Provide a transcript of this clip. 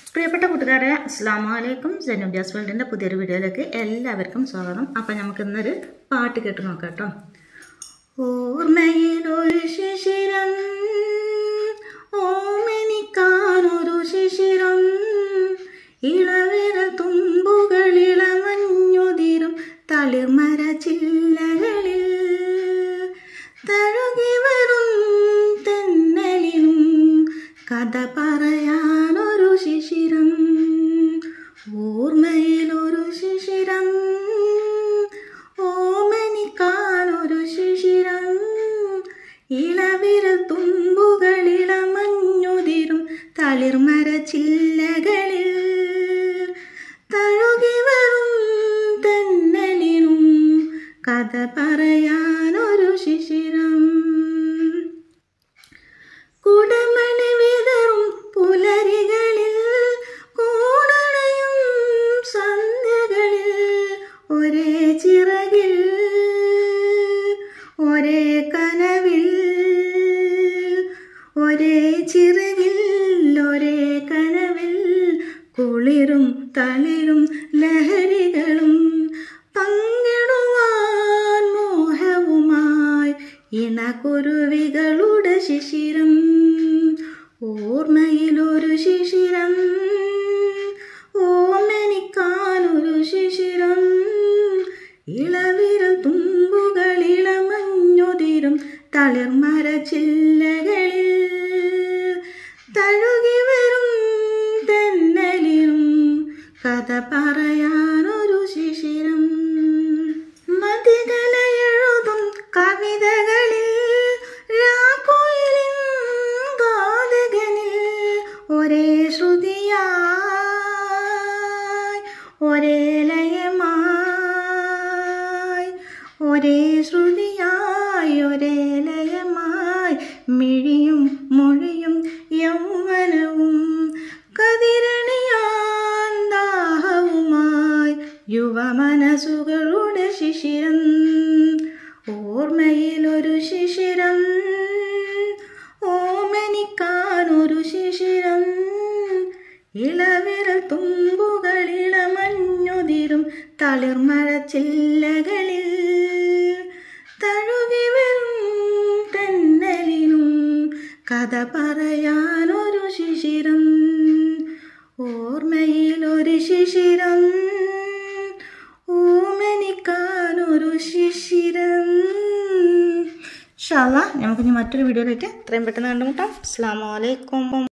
പ്രിയപ്പെട്ട കൂട്ടുകാരെ അസ്സാം വലൈക്കും ജനുബ്ജാസ് വേൾഡിൻ്റെ പുതിയൊരു വീഡിയോയിലേക്ക് എല്ലാവർക്കും സ്വാഗതം അപ്പം നമുക്ക് ഇന്നൊരു പാട്ട് കേട്ട് നോക്കാം കേട്ടോ ഓർമ്മയിലൊരു ശിശിരം ഓമെനിക്കാനൊരു ശിശിരം ഇളവിരൽ തുമ്പുകളിളമഞ്ഞുതിരും തളിർമര ചില്ലകളിൽ തഴുകി വരും തെന്നലിനും കഥ പറയാനൊരു ശിശിരം ഓർമ്മയിലൊരു ശിശിരം ഓമനിക്കാനൊരു ശിശിരം ഇളവിരൽ തുമ്പുകളിളമഞ്ഞുതിരും തളിർമര ചില്ലകളിൽ തഴുകി വരും തെന്നലിനും കഥ പറയാനൊരു ശിശിരം കുടമണി വിതറും പുലരികളിൽ കൂടണയും സന്ധ്യകളിൽ ഒരേ ചിറകിൽ ഒരേ കനവിൽ ഒരേ ചിറകിൽ ഒരേ കനവിൽ കുളിരും തളിരും ലഹരികളും പങ്കിടുവാൻ മോഹവുമായി ഇണകുരുവികളുടെ ശിശിരം ഓർമ്മയിലൊരു ശിശിരം ഓമനിക്കാനൊരു ശിശിരം ഇളവിരൽ തുമ്പുകളിളമഞ്ഞുതിരും തളിർമര ചില്ലകളിൽ തഴുകി വരും തെന്നലിലും കഥ പറയാനൊരു ശിശിരം മതികല എഴുതും കവിതകളിൽ രാക്കുയിലിൻ ഗാതകനിൽ ഒരേ ശ്രുതിയായി ഒരേ ലയമായി ഒരേ ശ്രുതിയായി ഒരേ ലയമായി മിഴിയും മൊഴിയും യൗവനവും കതിരണിയാൻ ദാഹവുമായി യുവമനസ്സുകളുടെ ശിശിരം ഓർമ്മയിലൊരു ശിശിരം ഓമനിക്കാനൊരു ശിശിരം ഇളവിരൽ തുമ്പുകളിളമഞ്ഞുതിരും തളിർമര ചില്ലകളിൽ തഴുകി വരും തെന്നലിനും കഥ പറയാനൊരു ശിശിരം ഓർമ്മയിലൊരു ശിശിരം ഓമനിക്കാനൊരു ശിശിരം ഷാല നമുക്കിനി മറ്റൊരു വീഡിയോയിലേക്ക് എത്രയും പെട്ടെന്ന് കണ്ടുമുട്ടാം അസ്സാം വലൈക്കും